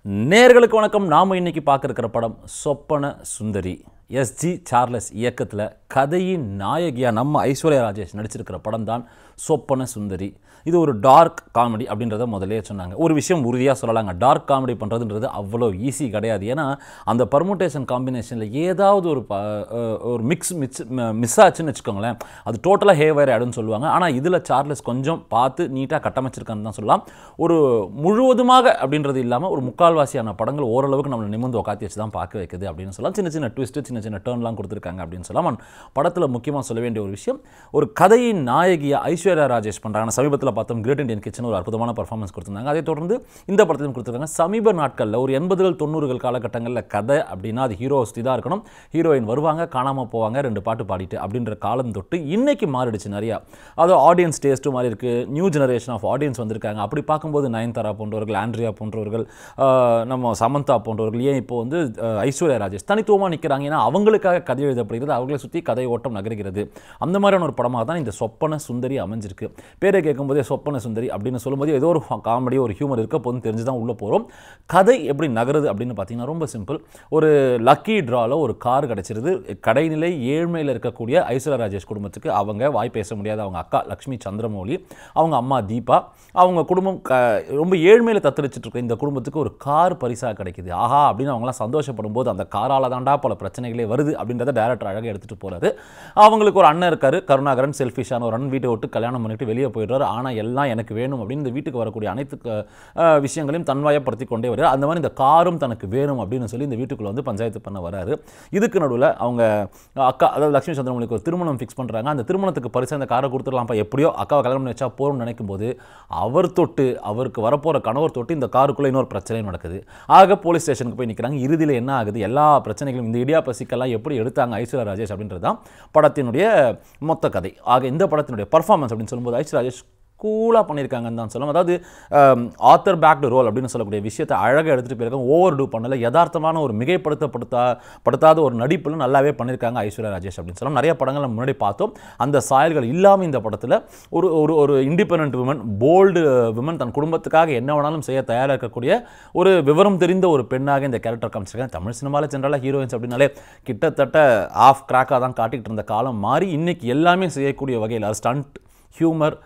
நேர்களுக்கு வணக்கம் நாம் இன்னைக்கு பார்க்க இருக்கிற படம் சொப்பன சுந்தரி எஸ்ஜி சார்லஸ் இயக்கத்தில் கதையின் நாயகியா நம்ம ஐஸ்வர்யா ராஜேஷ் நடிச்சிருக்கிற படம் தான் சொப்பன சுந்தரி இது ஒரு டார்க் காமெடி அப்படின்றத முதல்லயே சொன்னாங்க ஒரு விஷயம் உறுதியாக சொல்லலாங்க டார்க் காமெடி பண்ணுறதுன்றது அவ்வளோ ஈஸி கிடையாது ஏன்னா அந்த பர்முடேஷன் காம்பினேஷனில் ஏதாவது ஒரு ப- அஹ் ஒரு மிக்ஸ் மிக்ஸ் மிஸ் ஆச்சுன்னு வச்சுக்கோங்களேன் அது டோட்டலாக ஹேவர் ஆகிடும்னு சொல்லுவாங்க ஆனால் இதில் சார்லஸ் கொஞ்சம் பார்த்து நீட்டாக கட்டமைச்சிருக்கான்னு தான் சொல்லலாம் ஒரு முழுவதுமாக அப்படின்றது இல்லாமல் ஒரு முக்கால்வாசியான படங்கள் ஓரளவுக்கு நம்மளை நிமிர்ந்து உட்காத்தி வச்சு தான் பார்க்க வைக்குது அப்படின்னு சொல்லலாம் சின்ன சின்ன ட்விஸ்ட்டு சின்ன சின்ன டேர்ன்லாம் கொடுத்துருக்காங்க அப்படின்னு சொல்லலாம் And படத்தில் முக்கியமாக சொல்ல வேண்டிய ஒரு விஷயம் ஒரு கதையின் நாயகியை ஐஸ்வர்யா ராஜேஷ் பண்ணுறாங்க சமீபத்தில் பார்த்தோம் கிரேட் இண்டியன் கிச்சன் ஒரு அற்புதமான பர்ஃபார்மன்ஸ் கொடுத்துருந்தாங்க அதை தொடர்ந்து இந்த படத்திலும் கொடுத்துருக்காங்க சமீப நாட்களில் ஒரு எண்பதுகள் தொண்ணூறுகள் காலகட்டங்களில் கதை அப்படின்னா அது ஹீரோ தான் இருக்கணும் ஹீரோயின் வருவாங்க காணாமல் போவாங்க ரெண்டு பாட்டு பாடிட்டு அப்படின்ற காலம் தொட்டு இன்னைக்கு மாறிடுச்சு நிறையா அது ஆடியன்ஸ் டேஸ்ட்டும் மாறி இருக்கு நியூ ஜெனரேஷன் ஆஃப் ஆடியன்ஸ் வந்திருக்காங்க அப்படி பார்க்கும்போது நயன்தாரா போன்றவர்கள் ஆண்ட்ரியா போன்றவர்கள் ஆஹ், நம்ம சமந்தா போன்றவர்கள் ஏன் இப்போ வந்து ஆஹ், ஐஸ்வர்யா ராஜேஷ் தனித்துவமாக நிற்கிறாங்க ஏன்னா அவங்களுக்காக கதை எழுதப்படுகிறது அவங்களை சுற்றி கதை ஓட்டம் நகர்கிறது அந்த மாதிரியான ஒரு படமாக தான் இந்த சொப்பன சுந்தரி அமைஞ்சிருக்கு பேரை கேட்கும்போதே சொப்பன சுந்தரி அப்படின்னு சொல்லும்போது ஏதோ ஒரு காமெடி ஒரு ஹியூமர் இருக்க போதுன்னு தெரிஞ்சு தான் உள்ளே போகிறோம் கதை எப்படி நகருது அப்படின்னு பார்த்தீங்கன்னா ரொம்ப சிம்பிள் ஒரு லக்கி ட்ராவில் ஒரு கார் கிடச்சிருது கடைநிலை ஏழ்மையில் இருக்கக்கூடிய ஐஸ்வர்யா ராஜேஷ் குடும்பத்துக்கு அவங்க வாய் பேச முடியாத அவங்க அக்கா லக்ஷ்மி சந்திரமௌலி அவங்க அம்மா தீபா அவங்க குடும்பம் க ரொம்ப ஏழ்மையில் தத்தளிச்சிட்டு இருக்க இந்த குடும்பத்துக்கு ஒரு கார் பரிசாக கிடைக்குது ஆஹா அப்படின்னு அவங்களாம் சந்தோஷப்படும் போது அந்த காரால் தாண்டா பல பிரச்சனைகளே வருது அப்படின்றத டேரக்டர் அழகாக எடுத்துகிட்டு போகிறாரு அவங்களுக்கு ஒரு அண்ணன் இருக்காரு கருணாகரன் செல்ஃபிஷான ஒரு அண்ணன் வீட்டை விட்டு கல்யாணம் பண்ணிட்டு வெளியே போயிடுறாரு ஆனால் எல்லாம் எனக்கு வேணும் அப்படின்னு இந்த வீட்டுக்கு வரக்கூடிய அனைத்து க- அஹ் விஷயங்களையும் தன்வாயப்படுத்தி கொண்டே வருகிறார் அந்த மாதிரி இந்த காரும் தனக்கு வேணும் அப்படின்னு சொல்லி இந்த வீட்டுக்குள்ள வந்து பஞ்சாயத்து பண்ண வராரு இதுக்கு நடுவில் அவங்க அக்கா அதாவது லட்சுமி சந்திரமணிக்கு ஒரு திருமணம் ஃபிக்ஸ் பண்ணுறாங்க அந்த திருமணத்துக்கு பரிசு அந்த காரை கொடுத்துடலாம்ப்பா எப்படியோ அக்காவை கல்யாணம் பண்ணி வச்சா போகிறோம்னு நினைக்கும் போது அவர் தொட்டு அவருக்கு வரப்போகிற கணவர் தொட்டு இந்த காருக்குள்ளே இன்னொரு பிரச்சனையும் நடக்குது ஆக போலீஸ் ஸ்டேஷனுக்கு போய் நிற்கிறாங்க இறுதியில் என்ன ஆகுது எல்லா பிரச்சனைகளும் இந்த இடியாப்ப சிக்கெல்லாம் எப்படி எடுத்தாங்க ஐஸ்வர்யா ராஜேஷ் அப்படின்றது தான் படத்தினுடைய மொத்த கதை ஆக இந்த படத்தினுடைய பர்ஃபார்மன்ஸ் அப்படின்னு சொல்லும்போது ஐஸ்வர்யா ராஜேஷ் கூலாக பண்ணியிருக்காங்கன்னு தான் சொல்லலாம் அதாவது ஆத்தர் பேக்டு ரோல் அப்படின்னு சொல்லக்கூடிய விஷயத்தை அழகாக எடுத்துகிட்டு போயிருக்காங்க ஓவர் டூ பண்ணல யதார்த்தமான ஒரு மிகைப்படுத்தப்படுத்தா படுத்தாத ஒரு நடிப்பில் நல்லாவே பண்ணியிருக்காங்க ஐஸ்வர்யா ராஜேஷ் அப்படின்னு சொல்லலாம் நிறைய படங்கள் நம்ம முன்னாடி பார்த்தோம் அந்த சாயல்கள் இல்லாமல் இந்த படத்தில் ஒரு ஒரு ஒரு இண்டிபெண்ட் விமன் போல்டு விமன் தன் குடும்பத்துக்காக என்ன வேணாலும் செய்ய தயாராக இருக்கக்கூடிய ஒரு விவரம் தெரிந்த ஒரு பெண்ணாக இந்த கேரக்டர் காமிச்சிருக்காங்க தமிழ் சினிமாவில் ஜென்ரலாக ஹீரோயின்ஸ் அப்படின்னாலே கிட்டத்தட்ட ஆஃப் கிராக்காக தான் காட்டிகிட்டு இருந்த காலம் மாறி இன்னைக்கு எல்லாமே செய்யக்கூடிய வகையில் அது ஸ்டண்ட் ஹியூமர்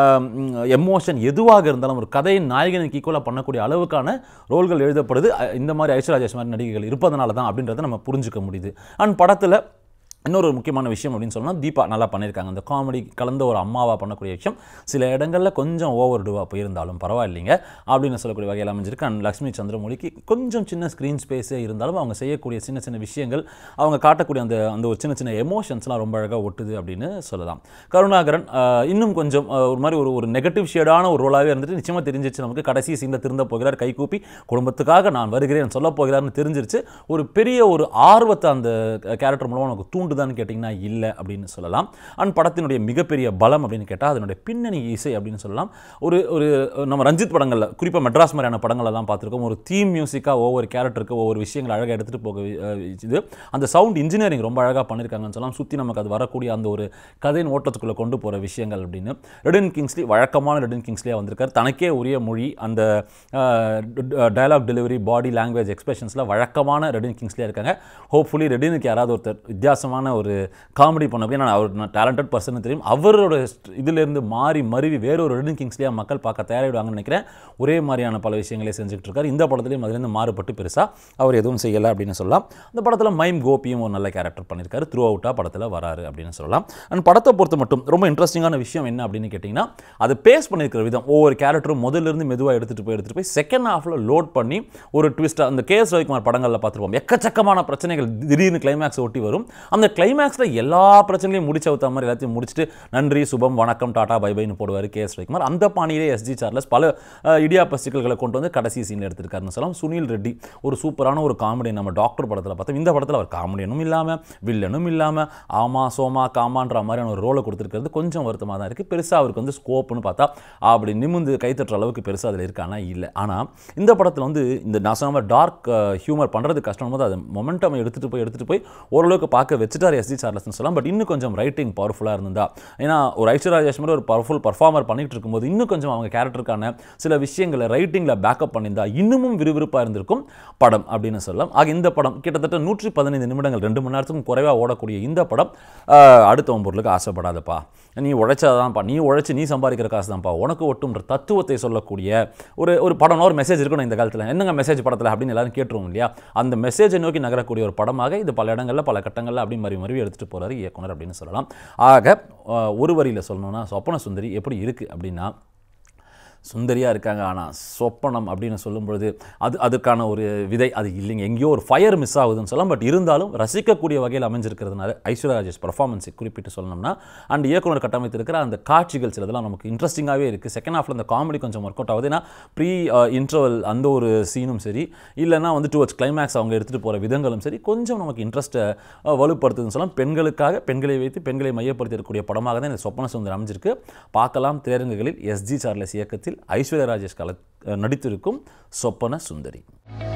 எமோஷன் எதுவாக இருந்தாலும் ஒரு கதையின் நாயகனுக்கு ஈக்குவலாக பண்ணக்கூடிய அளவுக்கான ரோல்கள் எழுதப்படுது அஹ் இந்த மாதிரி ஐஸ்வர்யா ராஜேஷ் மாதிரி நடிகைகள் இருப்பதனால தான் அப்படின்றத நம்ம புரிஞ்சுக்க முடியுது அண்ட் படத்தில் இன்னொரு முக்கியமான விஷயம் அப்படின்னு சொன்னால் தீபா நல்லா பண்ணியிருக்காங்க அந்த காமெடி கலந்த ஒரு அம்மாவாக பண்ணக்கூடிய விஷயம் சில இடங்களில் கொஞ்சம் ஓவர் டூவாக போயிருந்தாலும் பரவாயில்லைங்க அப்படின்னு சொல்லக்கூடிய வகையில் அமைஞ்சிருக்கு அண்ட் லக்ஷ்மி சந்திரமொழிக்கு கொஞ்சம் சின்ன ஸ்க்ரீன் ஸ்பேஸே இருந்தாலும் அவங்க செய்யக்கூடிய சின்ன சின்ன விஷயங்கள் அவங்க காட்டக்கூடிய அந்த அந்த ஒரு சின்ன சின்ன எமோஷன்ஸ்லாம் ரொம்ப அழகாக ஒட்டுது அப்படின்னு சொல்லலாம் கருணாகரன் ஆஹ், இன்னும் கொஞ்சம் ஆஹ், ஒரு மாதிரி ஒரு ஒரு நெகட்டிவ் ஷேடான ஒரு ரோலாகவே இருந்துட்டு நிச்சயமாக தெரிஞ்சிச்சு நமக்கு கடைசி சீனில் திருந்த போகிறார் கைகூப்பி குடும்பத்துக்காக நான் வருகிறேன் சொல்ல போகிறார்னு தெரிஞ்சிருச்சு ஒரு பெரிய ஒரு ஆர்வத்தை அந்த கேரக்டர் மூலமாக நமக்கு தூண்டுதான்னு கேட்டிங்கன்னா இல்லை அப்படின்னு சொல்லலாம் அண்ட் படத்தினுடைய மிகப்பெரிய பலம் அப்படின்னு கேட்டால் அதனுடைய பின்னணி இசை அப்படின்னு சொல்லலாம் ஒரு ஒரு நம்ம ரஞ்சித் படங்களில் குறிப்பாக மெட்ராஸ் மாதிரியான படங்கள் எல்லாம் பார்த்துருக்கோம் ஒரு தீம் மியூசிக்காக ஒவ்வொரு கேரக்டருக்கு ஒவ்வொரு விஷயங்களை அழகாக எடுத்துகிட்டு போக அஹ், இது அந்த சவுண்ட் இன்ஜினியரிங் ரொம்ப அழகாக பண்ணியிருக்காங்கன்னு சொல்லலாம் சுற்றி நமக்கு அது வரக்கூடிய அந்த ஒரு கதையின் ஓட்டத்துக்குள்ளே கொண்டு போகிற விஷயங்கள் அப்படின்னு ரெடின் கிங்ஸ்லி வழக்கமான ரெடின் கிங்ஸ்லியாக வந்திருக்கார் தனக்கே உரிய மொழி அந்த டயலாக் டெலிவரி பாடி லாங்குவேஜ் எக்ஸ்பிரஷன்ஸில் வழக்கமான ரெடின் கிங்ஸ்லியாக இருக்காங்க ஹோப்ஃபுல்லி ரெடினுக்கு யாராவது ஒருத்தர் வித்தியாசமான ஒரு காமெடி பண்ண அப்படின்னா நான் அவர் டேலண்டட் பர்சன் தெரியும் அவரோட st- இதிலிருந்து மாறி மருவி வேறொரு ரெடின் கிங்ஸ்லியாக மக்கள் பார்க்க தயாரிடுவாங்கன்னு நினைக்கிறேன் ஒரே மாதிரியான பல விஷயங்களே செஞ்சுக்கிட்டு இருக்காரு இந்த படத்துலையும் அதுலேருந்து மாறுபட்டு பெருசாக அவர் எதுவும் செய்யலை அப்படின்னு சொல்லலாம் இந்த படத்தில் மைம் கோபியும் ஒரு நல்ல கேரக்டர் பண்ணியிருக்காரு த்ரூ அவுட்டாக படத்தில் வராரு அப்படின்னு சொல்லலாம் அண்ட் படத்தை பொறுத்த மட்டும் ரொம்ப இன்ட்ரெஸ்டிங்கான விஷயம் என்ன அப்படின்னு கேட்டிங்கன்னா அது பேஸ் பண்ணியிருக்கிற விதம் ஒவ்வொரு கேரக்டரும் முதல்ல இருந்து மெதுவாக எடுத்துகிட்டு போய் எடுத்துகிட்டு போய் செகண்ட் ஹாஃபில் லோட் பண்ணி ஒரு ட்விஸ்ட்டாக அந்த கே எஸ் ரவிக்குமார் படங்களில் பார்த்துருப்போம் எக்கச்சக்கமான பிரச்சனைகள் திடீர்னு கிளைமேக்ஸ் ஒட்டி வரும் அந்த கிளைமேக்ஸில் எல்லா பிரச்சனைகளையும் முடிச்ச வைத்த மாதிரி எல்லாத்தையும் முடிச்சுட்டு நன்றி சுபம் வணக்கம் டாடா பை பைன்னு போடுவார் கே எஸ் ரவிக்குமார் அந்த பாணியிலே எஸ்ஜி சார்லஸ் பல அஹ், இடியாப்ப சிக்கல்களை கொண்டு வந்து கடைசி சீனில் எடுத்திருக்காருன்னு சொல்லலாம் சுனில் ரெட்டி ஒரு சூப்பரான ஒரு காமெடி நம்ம டாக்டர் படத்தில் பார்த்தோம் இந்த படத்தில் அவர் காமெடியனும் இல்லாமல் வில்லனும் இல்லாமல் ஆமா சோமா காமான்ற மாதிரியான ஒரு ரோலை கொடுத்துருக்கிறது கொஞ்சம் வருத்தமாக தான் இருக்குது பெருசாக அவருக்கு வந்து ஸ்கோப்னு பார்த்தா அப்படி நிமிந்து கைத்தட்டுற அளவுக்கு பெருசாக அதில் இருக்கானா இல்லை ஆனால் இந்த படத்தில் வந்து இந்த நான் சொன்ன டார்க் ஹியூமர் பண்ணுறது கஷ்டம் போது அது மொமெண்டம் எடுத்துகிட்டு போய் எடுத்துகிட்டு போய் ஓரளவுக்கு பார்க்க வச்சுட்டு வச்சுட்டார் எஸ்ஜி சார்லஸ்னு சொல்லலாம் பட் இன்னும் கொஞ்சம் ரைட்டிங் பவர்ஃபுல்லாக இருந்தா ஏன்னா ஒரு ஐஸ்வர்யா ராஜேஷ் மாதிரி ஒரு பவர்ஃபுல் பர்ஃபார்மர் பண்ணிட்டு இருக்கும்போது இன்னும் கொஞ்சம் அவங்க கேரக்டருக்கான சில விஷயங்களை ரைட்டிங்கில் பேக்கப் பண்ணியிருந்தா இன்னமும் விறுவிறுப்பாக இருந்திருக்கும் படம் அப்படின்னு சொல்லலாம் ஆக இந்த படம் கிட்டத்தட்ட நூற்றி பதினைந்து நிமிடங்கள் ரெண்டு மணி நேரத்துக்கும் குறைவாக ஓடக்கூடிய இந்த படம் ஆஹ், அடுத்தவன் பொருளுக்கு ஆசைப்படாதப்பா நீ உழைச்சாதான்ப்பா நீ உழைச்சி நீ சம்பாதிக்கிற காசு தான்ப்பா உனக்கு ஒட்டுன்ற தத்துவத்தை சொல்லக்கூடிய ஒரு ஒரு படம்னா ஒரு மெசேஜ் இருக்கணும் இந்த காலத்தில் என்னங்க மெசேஜ் படத்தில் அப்படின்னு எல்லாரும் கேட்டுருவோம் இல்லையா அந்த மெசேஜை நோக்கி நகரக்கூடிய ஒரு படமாக இது பல இடங்களில் பல கட்டங்களில் அப்படி மறுவி மறுவி எடுத்துகிட்டு போகிறாரு இயக்குனர் அப்படின்னு சொல்லலாம் ஆக ஆஹ், ஒரு வரியில் சொல்லணும்னா சொப்பன சுந்தரி எப்படி இருக்குது அப்படின்னா சுந்தரியாக இருக்காங்க ஆனால் சொப்பனம் அப்படின்னு சொல்லும்பொழுது அது அதுக்கான ஒரு விதை அது இல்லைங்க எங்கேயோ ஒரு ஃபயர் மிஸ் ஆகுதுன்னு சொல்லலாம் பட் இருந்தாலும் ரசிக்கக்கூடிய வகையில் அமைஞ்சிருக்கிறதுனால ஐஸ்வர்யா ராஜேஷ் பர்ஃபார்மன்ஸை குறிப்பிட்டு சொல்லணும்னா அண்ட் இயக்குனர் கட்டமைத்திருக்கிற அந்த காட்சிகள் சிலதெல்லாம் நமக்கு இன்ட்ரெஸ்டிங்காகவே இருக்குது செகண்ட் ஹாஃபில் அந்த காமெடி கொஞ்சம் ஒர்க் அவுட் ஆகுது ஏன்னா ப்ரீ இன்டர்வல் அந்த ஒரு சீனும் சரி இல்லைன்னா வந்து டுவர்ட்ஸ் கிளைமேக்ஸ் அவங்க எடுத்துகிட்டு போகிற விதங்களும் சரி கொஞ்சம் நமக்கு இன்ட்ரெஸ்ட்டை வலுப்படுத்துதுன்னு சொல்லலாம் பெண்களுக்காக பெண்களை வைத்து பெண்களை மையப்படுத்தி இருக்கக்கூடிய படமாக தான் இந்த சொப்பன சுந்தரம் அமைஞ்சிருக்கு பார்க்கலாம் திரையரங்குகளில் எஸ்ஜி சார்லஸ் இயக்கத்தில் ஐஸ்வர்யா ராஜேஷ் கல நடித்திருக்கும் சொப்பன சுந்தரி